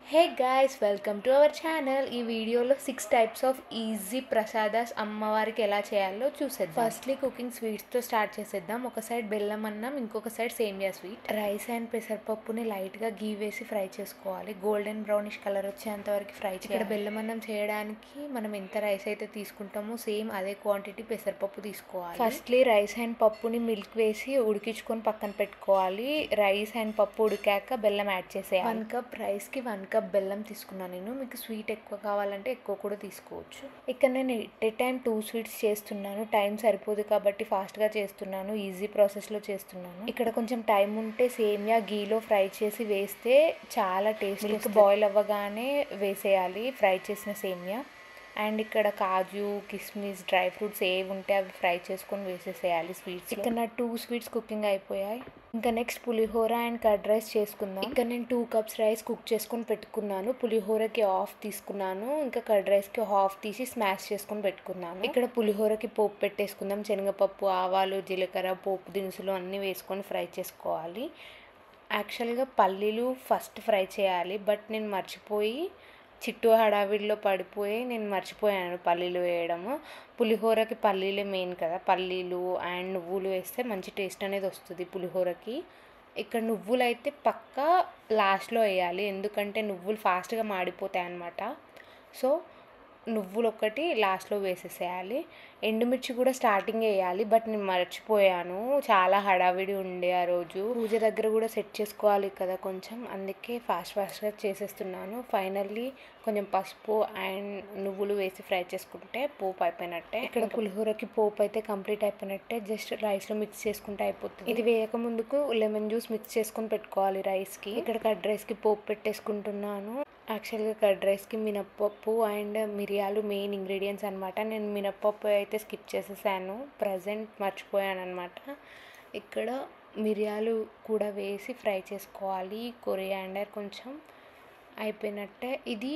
hey guys welcome to our channel ఈ వీడియోలో six types of easy prasadas అమ్మవారికి ఎలా చేయాలో చూసేద్దాం ఫస్ట్లీ కుకింగ్ స్వీట్స్తో స్టార్ట్ చేసేద్దాం ఒక సైడ్ బెల్లం అన్నం ఇంకొక సైడ్ సేమియా స్వీట్ రైస్ అండ్ పెసరపప్పుని లైట్గా గీ వేసి ఫ్రై చేసుకోవాలి గోల్డెన్ బ్రౌనిష్ కలర్ వచ్చేంత వరకు ఫ్రై చేయాలి ఇక్కడ బెల్లం అన్నం చేయడానికి మనం ఎంత రైస్ అయితే తీసుకుంటామో సేమ్ అదే క్వాంటిటీ పెసరపప్పు తీసుకోవాలి ఫస్ట్లీ రైస్ అండ్ పప్పుని మిల్క్ వేసి ఉడికించుకొని పక్కన పెట్టుకోవాలి రైస్ అండ్ పప్పు ఉడికాక బెల్లం యాడ్ చేసేయాలి వన్ కప్ రైస్కి వన్ కప్ బెల్లం తీసుకున్నాను నేను మీకు స్వీట్ ఎక్కువ కావాలంటే ఎక్కువ కూడా తీసుకోవచ్చు ఇక్కడ నేను at a time two sweets చేస్తున్నాను టైం సరిపోదు కాబట్టి ఫాస్ట్గా చేస్తున్నాను ఈజీ ప్రాసెస్లో చేస్తున్నాను ఇక్కడ కొంచెం టైం ఉంటే సేమియా గీలో ఫ్రై చేసి వేస్తే చాలా టేస్ట్ మిల్క్ బాయిల్ అవ్వగానే వేసేయాలి ఫ్రై చేసిన సేమియా అండ్ ఇక్కడ కాజు కిస్మిస్ డ్రై ఫ్రూట్స్ ఏవి ఉంటే అవి ఫ్రై చేసుకొని వేసేసేయాలి స్వీట్స్ ఇక్కడ నా టూ స్వీట్స్ కుకింగ్ అయిపోయాయి ఇంకా next pulihora and curd rice చేసుకుందాం ఇక్కడ నేను టూ కప్స్ రైస్ కుక్ చేసుకొని పెట్టుకున్నాను పులిహోరకి హాఫ్ తీసుకున్నాను ఇంకా కర్డ్ రైస్కి హాఫ్ తీసి స్మాష్ చేసుకొని పెట్టుకున్నాను ఇక్కడ పులిహోరకి పోపు పెట్టేసుకుందాం శనగపప్పు ఆవాలు జీలకర్ర పోపు దినుసులు అన్నీ వేసుకొని ఫ్రై చేసుకోవాలి యాక్చువల్గా పల్లీలు ఫస్ట్ ఫ్రై చేయాలి బట్ నేను మర్చిపోయి చిట్టు హడావిడిలో పడిపోయి నేను మర్చిపోయాను పల్లీలు వేయడము పులిహోరకి పల్లీలే మెయిన్ కదా పల్లీలు అండ్ నువ్వులు వేస్తే మంచి టేస్ట్ అనేది వస్తుంది పులిహోరకి ఇక్కడ నువ్వులు అయితే పక్కా లాస్ట్లో వేయాలి ఎందుకంటే నువ్వులు ఫాస్ట్గా మాడిపోతాయి అన్నమాట సో నువ్వులు ఒకటి లాస్ట్లో వేసేసేయాలి ఎండుమిర్చి కూడా స్టార్టింగ్ వేయాలి బట్ నేను మర్చిపోయాను చాలా హడావిడి ఉండే ఆ రోజు పూజ దగ్గర కూడా సెట్ చేసుకోవాలి కదా కొంచెం అందుకే ఫాస్ట్ ఫాస్ట్గా చేసేస్తున్నాను ఫైనల్లీ కొంచెం పసుపు అండ్ నువ్వులు వేసి ఫ్రై చేసుకుంటే పోపు అయిపోయినట్టే ఇక్కడ పులిహోరకి పోపు అయితే కంప్లీట్ అయిపోయినట్టే జస్ట్ రైస్లో మిక్స్ చేసుకుంటే అయిపోతుంది ఇది వేయక ముందుకు లెమన్ జ్యూస్ మిక్స్ చేసుకొని పెట్టుకోవాలి రైస్కి ఇక్కడ కర్డ్ రైస్కి పోపు పెట్టేసుకుంటున్నాను యాక్చువల్గా కర్డ్ రైస్కి మినప్పప్పు అండ్ మిరియాలు మెయిన్ ఇంగ్రీడియంట్స్ అనమాట నేను మినప్పప్పు అయితే స్కిప్ చేసేసాను ప్రజెంట్ మర్చిపోయాను అనమాట ఇక్కడ మిరియాలు కూడా వేసి ఫ్రై చేసుకోవాలి కొరియాండర్ కొంచెం అయిపోయినట్టే ఇది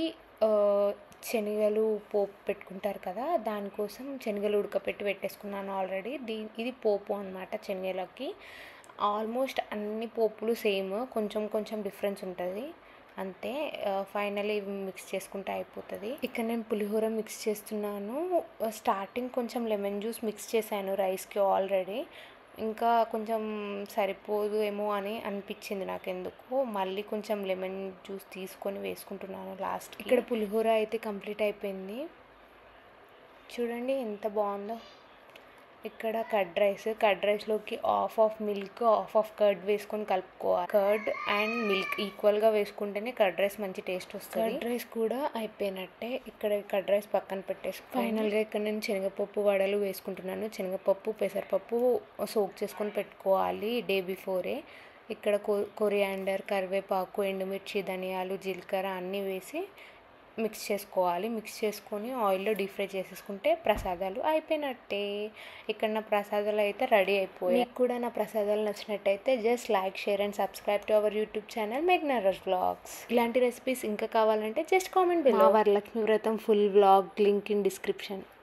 శనగలు పోపు పెట్టుకుంటారు కదా దానికోసం శనగలు ఉడకపెట్టి పెట్టేసుకున్నాను ఆల్రెడీ దీ ఇది పోపు అనమాట శనగలకి ఆల్మోస్ట్ అన్ని పోపులు సేమ్ కొంచెం కొంచెం డిఫరెన్స్ ఉంటుంది అంతే ఫైనలీ మిక్స్ చేసుకుంటే అయిపోతుంది ఇక్కడ నేను పులిహోర మిక్స్ చేస్తున్నాను స్టార్టింగ్ కొంచెం లెమన్ జ్యూస్ మిక్స్ చేశాను రైస్కి ఆల్రెడీ ఇంకా కొంచెం సరిపోదు ఏమో అని అనిపించింది నాకు ఎందుకు మళ్ళీ కొంచెం లెమన్ జ్యూస్ తీసుకొని వేసుకుంటున్నాను లాస్ట్ ఇక్కడ పులిహోర అయితే కంప్లీట్ అయిపోయింది చూడండి ఎంత బాగుందో ఇక్కడ కర్డ్ రైస్ కర్డ్ రైస్లోకి half of milk half of curd వేసుకొని కలుపుకోవాలి కర్డ్ అండ్ మిల్క్ ఈక్వల్గా వేసుకుంటేనే కర్డ్ రైస్ మంచి టేస్ట్ వస్తుంది కర్డ్ రైస్ కూడా అయిపోయినట్టే ఇక్కడ కర్డ్ రైస్ పక్కన పెట్టేసి ఫైనల్గా ఇక్కడ నేను శనగపప్పు వడలు వేసుకుంటున్నాను శనగపప్పు పెసరపప్పు సోక్ చేసుకొని పెట్టుకోవాలి డే బిఫోరే ఇక్కడ కొ కొరియాండర్ కరివేపాకు ఎండుమిర్చి ధనియాలు జీలకర్ర అన్నీ వేసి మిక్స్ చేసుకోవాలి మిక్స్ చేసుకొని ఆయిల్లో డీప్ ఫ్రై చేసేసుకుంటే ప్రసాదాలు అయిపోయినట్టే ఇక్కడ నా ప్రసాదాలు అయితే రెడీ అయిపోయాయి మీకు కూడా నా ప్రసాదాలు నచ్చినట్టయితే just like share and subscribe to our YouTube channel మెగ్నరస్ వ్లాగ్స్ ఇలాంటి రెసిపీస్ ఇంకా కావాలంటే just comment below Varalakshmi Vratam full vlog link in description